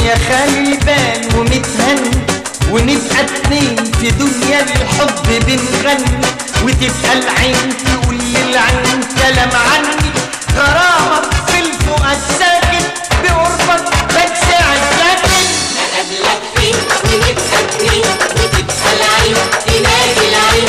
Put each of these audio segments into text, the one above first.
يا خالي البال ومتهني ونبقى اتنين في دنيا الحب بنغني وتبقى العين تقول للعين كلام عني غرامك في الفؤاد ساكت بقربك بتساعد لكن أقابلك فين ونبقى اتنين وتبقى العين تنادي العين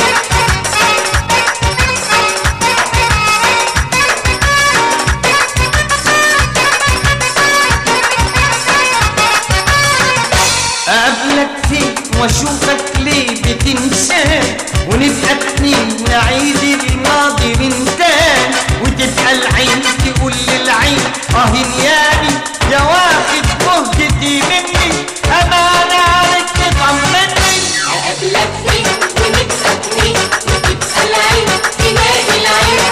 اقابلك فين واشوفك ليه بتنساه ونبقى اتنين نعيد الماضي من تاني وتبقى العين تقول للعين اه ياني يا واخد مهجتي مني امانة عليك تطمني أقابلك فين ونبقى اتنين وتبقى العين تنادي العين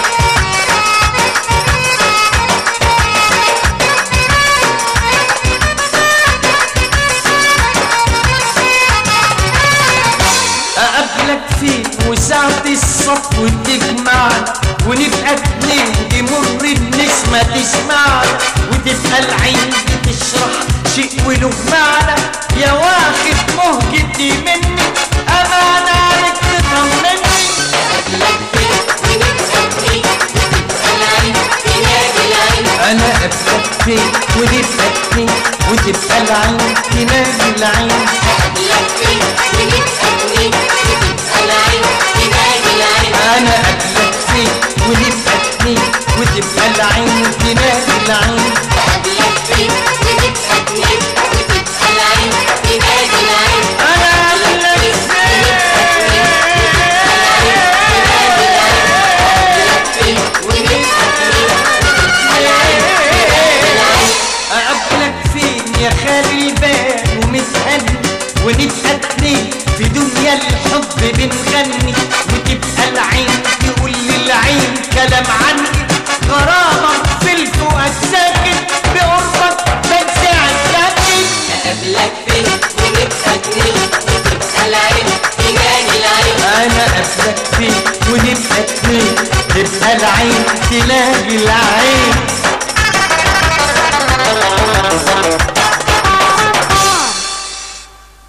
اقابلك فين وساعة الصف تجمعنا ونبقى اتنين تمر النسمة تسمعنا وتبقى العين بتشرح شيء وله معنى يا واخد مهجتي مني امانة عليك تطمني أقابلك فين ونبقى اتنين وتبقى العين تنادي العين انا قابلك فين ونبقى اتنين وتبقى العين تنادي العين أقابلك فين ونبقى اتنين وتبقى العين تنادي العين انا قابلك فين ونبقى اتنين وتبقى العين تنادي العين